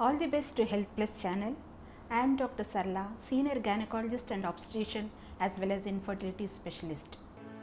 All the best to Health Plus channel. I am Dr. Sarla, senior gynecologist and obstetrician as well as infertility specialist.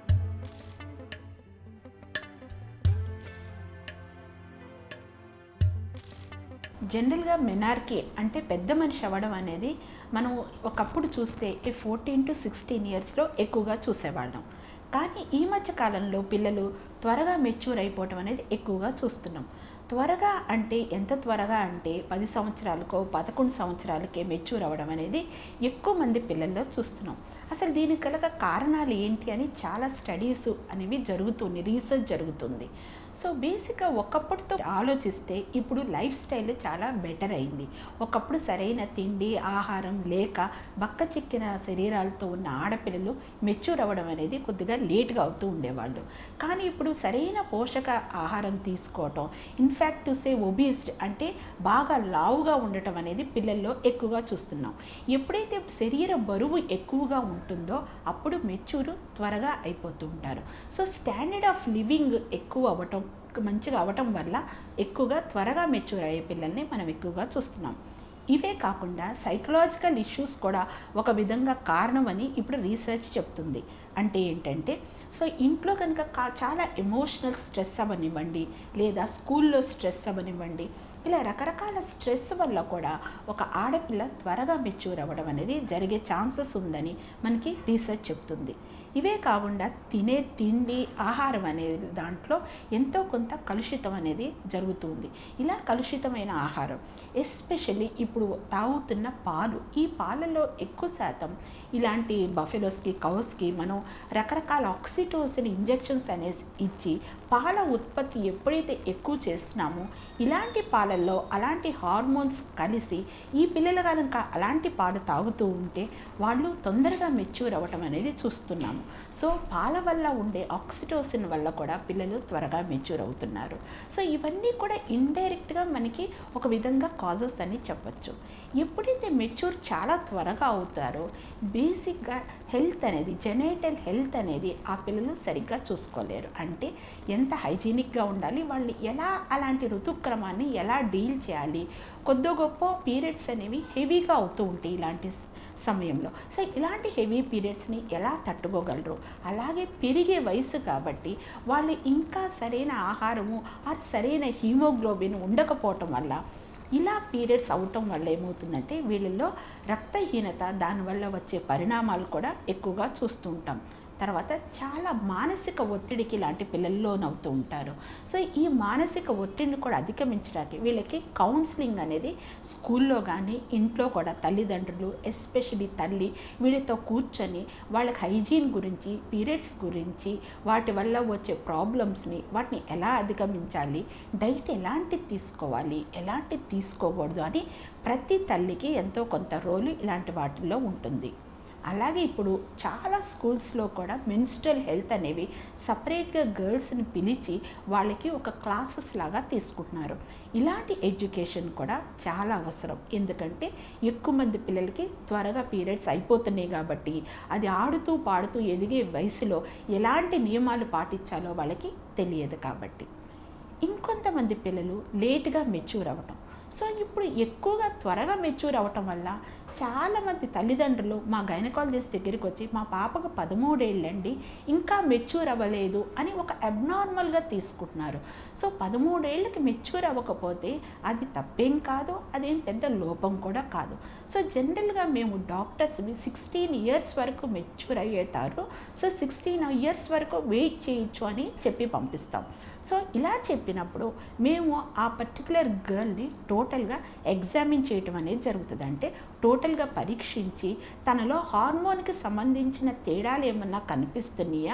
జనరల్గా menarche అంటే పెద్ద మనిషి అవ్వడం అనేది మనం ఒకప్పుడు చూస్తే ఈ ఫోర్టీన్ టు సిక్స్టీన్ ఇయర్స్లో ఎక్కువగా చూసేవాళ్ళం కానీ ఈ మధ్య కాలంలో పిల్లలు త్వరగా మెచ్యూర్ అయిపోవటం అనేది ఎక్కువగా చూస్తున్నాం త్వరగా అంటే ఎంత త్వరగా అంటే పది సంవత్సరాలకో పదకొండు సంవత్సరాలకే మెచ్యూర్ అవ్వడం అనేది ఎక్కువ మంది పిల్లల్లో చూస్తున్నాం అసలు దీనికి కలగ కారణాలు ఏంటి అని చాలా స్టడీస్ అనేవి జరుగుతుంది రీసెర్చ్ జరుగుతుంది సో బేసిక్గా ఒకప్పటితో ఆలోచిస్తే ఇప్పుడు లైఫ్ స్టైల్ చాలా బెటర్ అయింది ఒకప్పుడు సరైన తిండి ఆహారం లేక బక్క చిక్కిన శరీరాలతో ఉన్న ఆడపిల్లలు మెచ్యూర్ అవ్వడం అనేది కొద్దిగా లేట్గా అవుతూ ఉండేవాళ్ళు కానీ ఇప్పుడు సరైన పోషక ఆహారం తీసుకోవటం ఇన్ఫ్యాక్ట్ టు సే ఒబీస్డ్ అంటే బాగా లావుగా ఉండటం అనేది పిల్లల్లో ఎక్కువగా చూస్తున్నాం ఎప్పుడైతే శరీర బరువు ఎక్కువగా ఉంటుందో అప్పుడు మెచ్యూర్ త్వరగా అయిపోతూ ఉంటారు సో స్టాండర్డ్ ఆఫ్ లివింగ్ ఎక్కువ అవ్వటం మంచిగా అవ్వటం వల్ల ఎక్కువగా త్వరగా మెచ్యూర్ అయ్యే పిల్లల్ని మనం ఎక్కువగా చూస్తున్నాం ఇవే కాకుండా సైకలాజికల్ ఇష్యూస్ కూడా ఒక విధంగా కారణమని ఇప్పుడు రీసెర్చ్ చెప్తుంది అంటే ఏంటంటే సో ఇంట్లో కనుక కా చాలా ఎమోషనల్ స్ట్రెస్ అవ్వనివ్వండి లేదా స్కూల్లో స్ట్రెస్ అవ్వనివ్వండి ఇలా రకరకాల స్ట్రెస్ వల్ల కూడా ఒక ఆడపిల్ల త్వరగా మెచ్యూర్ అవ్వడం అనేది జరిగే ఛాన్సెస్ ఉందని మనకి రీసెర్చ్ చెప్తుంది ఇవే కాకుండా తినే తిండి ఆహారం అనేది దాంట్లో ఎంతో కొంత కలుషితం అనేది జరుగుతుంది ఇలా కలుషితమైన ఆహారం ఎస్పెషల్లీ ఇప్పుడు తాగుతున్న పాలు ఈ పాలలో ఎక్కువ శాతం ఇలాంటి బఫెలోస్కి కౌస్కి మనం రకరకాల ఆక్సిటోసిన్ ఇంజెక్షన్స్ అనేసి ఇచ్చి పాల ఉత్పత్తి ఎప్పుడైతే ఎక్కువ చేస్తున్నామో ఇలాంటి పాలల్లో అలాంటి హార్మోన్స్ కలిసి ఈ పిల్లలు కనుక అలాంటి పాలు తాగుతూ ఉంటే వాళ్ళు తొందరగా మెచ్యూర్ అవ్వటం అనేది చూస్తున్నాము సో పాల వల్ల ఉండే ఆక్సిటోసిన్ వల్ల కూడా పిల్లలు త్వరగా మెచ్యూర్ అవుతున్నారు సో ఇవన్నీ కూడా ఇండైరెక్ట్గా మనకి ఒక విధంగా కాజెస్ అని చెప్పచ్చు ఎప్పుడైతే మెచ్యూర్ చాలా త్వరగా అవుతారో బేసిక్గా హెల్త్ అనేది జెనేటల్ హెల్త్ అనేది ఆ పిల్లలు సరిగ్గా చూసుకోలేరు అంటే ఎంత హైజీనిక్గా ఉండాలి వాళ్ళు ఎలా అలాంటి ఋతుక్రమాన్ని ఎలా డీల్ చేయాలి కొద్ది గొప్ప పీరియడ్స్ అనేవి హెవీగా అవుతూ ఉంటాయి ఇలాంటి సమయంలో సో ఇలాంటి హెవీ పీరియడ్స్ని ఎలా తట్టుకోగలరు అలాగే పెరిగే వయసు కాబట్టి వాళ్ళు ఇంకా సరైన ఆహారము ఆ సరైన హీమోగ్లోబిన్ ఉండకపోవటం వల్ల ఇలా పీరియడ్స్ అవటం వల్ల ఏమవుతుందంటే వీళ్ళల్లో రక్తహీనత దానివల్ల వచ్చే పరిణామాలు కూడా ఎక్కువగా చూస్తూ ఉంటాం తర్వాత చాలా మానసిక ఒత్తిడికి ఇలాంటి పిల్లల్లోనవుతూ ఉంటారు సో ఈ మానసిక ఒత్తిడిని కూడా అధిగమించడానికి వీళ్ళకి కౌన్సిలింగ్ అనేది స్కూల్లో కానీ ఇంట్లో కూడా తల్లిదండ్రులు ఎస్పెషలీ తల్లి వీళ్ళతో కూర్చొని వాళ్ళకి హైజీన్ గురించి పీరియడ్స్ గురించి వాటి వల్ల వచ్చే ప్రాబ్లమ్స్ని వాటిని ఎలా అధిగమించాలి డైట్ ఎలాంటిది తీసుకోవాలి ఎలాంటిది తీసుకోకూడదు అని ప్రతి తల్లికి ఎంతో కొంత రోలు ఇలాంటి వాటిల్లో ఉంటుంది అలాగే ఇప్పుడు చాలా స్కూల్స్లో కూడా మెన్స్ట్రల్ హెల్త్ అనేవి సపరేట్గా గర్ల్స్ని పిలిచి వాళ్ళకి ఒక క్లాసెస్ లాగా తీసుకుంటున్నారు ఇలాంటి ఎడ్యుకేషన్ కూడా చాలా అవసరం ఎందుకంటే ఎక్కువ మంది పిల్లలకి త్వరగా పీరియడ్స్ అయిపోతున్నాయి కాబట్టి అది ఆడుతూ పాడుతూ ఎదిగే వయసులో ఎలాంటి నియమాలు పాటించాలో వాళ్ళకి తెలియదు కాబట్టి ఇంకొంతమంది పిల్లలు లేట్గా మెచ్యూర్ అవ్వటం సో ఇప్పుడు ఎక్కువగా త్వరగా మెచ్యూర్ అవ్వటం వల్ల చాలామంది తల్లిదండ్రులు మా గైనకాలజిస్ట్ దగ్గరికి వచ్చి మా పాపకు పదమూడేళ్ళండి ఇంకా మెచ్యూర్ అవ్వలేదు అని ఒక అబ్నార్మల్గా తీసుకుంటున్నారు సో పదమూడేళ్ళకి మెచ్యూర్ అవ్వకపోతే అది తప్పేం కాదు అదేం పెద్ద లోపం కూడా కాదు సో జనరల్గా మేము డాక్టర్స్ సిక్స్టీన్ ఇయర్స్ వరకు మెచ్యూర్ అయ్యేటారు సో సిక్స్టీన్ ఇయర్స్ వరకు వెయిట్ చేయొచ్చు అని చెప్పి పంపిస్తాం సో ఇలా చెప్పినప్పుడు మేము ఆ పర్టికులర్ గర్ల్ని టోటల్గా ఎగ్జామిన్ చేయటం అనేది జరుగుతుంది అంటే టోటల్గా పరీక్షించి తనలో హార్మోన్కి సంబంధించిన తేడాలు ఏమన్నా కనిపిస్తున్నాయా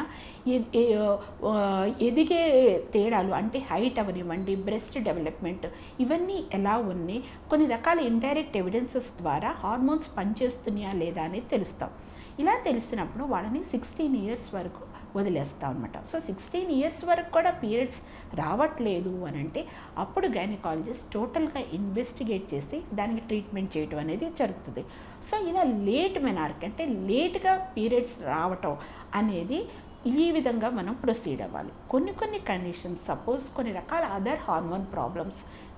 ఎదిగే తేడాలు అంటే హైట్ అవనివ్వండి బ్రెస్ట్ డెవలప్మెంట్ ఇవన్నీ ఎలా ఉన్నాయి కొన్ని రకాల ఇండైరెక్ట్ ఎవిడెన్సెస్ ద్వారా హార్మోన్స్ పనిచేస్తున్నాయా లేదా అనేది తెలుస్తాం ఇలా తెలిసినప్పుడు వాళ్ళని సిక్స్టీన్ ఇయర్స్ వరకు వదిలేస్తాం అనమాట సో సిక్స్టీన్ ఇయర్స్ వరకు కూడా పీరియడ్స్ రావట్లేదు అని అంటే అప్పుడు గైనకాలజిస్ట్ టోటల్గా ఇన్వెస్టిగేట్ చేసి దానికి ట్రీట్మెంట్ చేయటం అనేది జరుగుతుంది సో ఇలా లేట్ మెనార్క్ అంటే లేట్గా పీరియడ్స్ రావటం అనేది ఈ విధంగా మనం ప్రొసీడ్ అవ్వాలి కొన్ని కొన్ని కండిషన్స్ సపోజ్ కొన్ని రకాల other hormone problems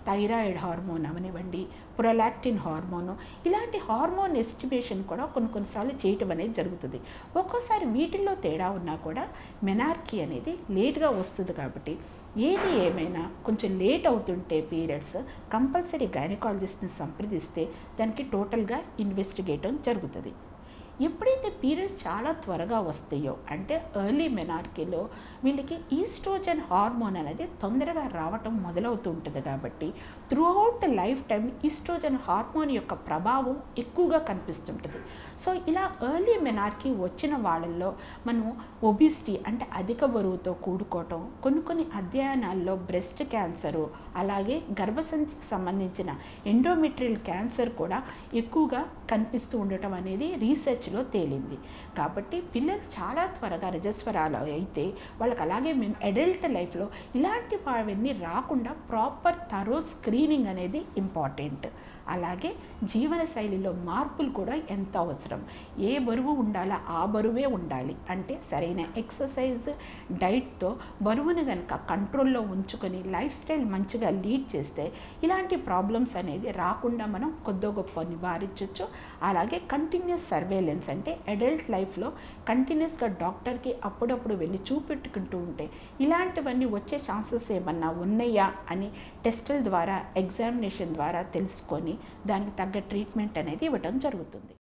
thyroid hormone అవనివ్వండి ప్రొలాక్టిన్ హార్మోను ఇలాంటి హార్మోన్ ఎస్టిమేషన్ కూడా కొన్ని కొన్నిసార్లు చేయటం అనేది జరుగుతుంది ఒక్కోసారి వీటిల్లో తేడా ఉన్నా కూడా మెనార్కీ అనేది లేట్గా వస్తుంది కాబట్టి ఏది ఏమైనా కొంచెం లేట్ అవుతుంటే పీరియడ్స్ కంపల్సరీ గైనకాలజిస్ట్ని సంప్రదిస్తే దానికి టోటల్గా ఇన్వెస్టిగేయటం జరుగుతుంది ఎప్పుడైతే పీరియడ్స్ చాలా త్వరగా వస్తాయో అంటే ఎర్లీ మెనార్కీలో వీళ్ళకి ఈస్ట్రోజన్ హార్మోన్ అనేది తొందరగా రావటం మొదలవుతూ ఉంటుంది కాబట్టి throughout lifetime estrogen hormone యొక్క ప్రభావం ఎక్కువగా కనిపిస్తుంటుంది సో ఇలా ఎర్లీ మెనార్కీ వచ్చిన వాళ్ళల్లో మనం ఒబిసిటీ అంటే అధిక బరువుతో కూడుకోవటం కొన్ని కొన్ని అధ్యయనాల్లో బ్రెస్ట్ క్యాన్సరు అలాగే గర్భసంచికి సంబంధించిన ఎండోమెట్రియల్ క్యాన్సర్ కూడా ఎక్కువగా కనిపిస్తూ ఉండటం అనేది రీసెర్చ్లో తేలింది కాబట్టి పిల్లలు చాలా త్వరగా రజస్వరాలు అయితే వాళ్ళకి అలాగే మేము అడల్ట్ లైఫ్లో ఇలాంటి అవన్నీ రాకుండా ప్రాపర్ థరో స్క్రీనింగ్ అనేది ఇంపార్టెంట్ అలాగే జీవన శైలిలో మార్పులు కూడా ఎంత అవసరం ఏ బరువు ఉండాలో ఆ బరువే ఉండాలి అంటే సరైన ఎక్సర్సైజ్ డైట్తో బరువును కనుక కంట్రోల్లో ఉంచుకొని లైఫ్ స్టైల్ మంచిగా లీడ్ చేస్తే ఇలాంటి ప్రాబ్లమ్స్ అనేది రాకుండా మనం కొద్ది గొప్ప నివారించవచ్చు అలాగే కంటిన్యూస్ సర్వేలెన్స్ అంటే అడల్ట్ లైఫ్లో కంటిన్యూస్గా డాక్టర్కి అప్పుడప్పుడు వెళ్ళి చూపెట్టుకుంటూ ఉంటే ఇలాంటివన్నీ వచ్చే ఛాన్సెస్ ఏమన్నా ఉన్నాయా అని టెస్టుల ద్వారా ఎగ్జామినేషన్ ద్వారా తెలుసుకొని దానికి తగ్గ ట్రీట్మెంట్ అనేది ఇవ్వడం జరుగుతుంది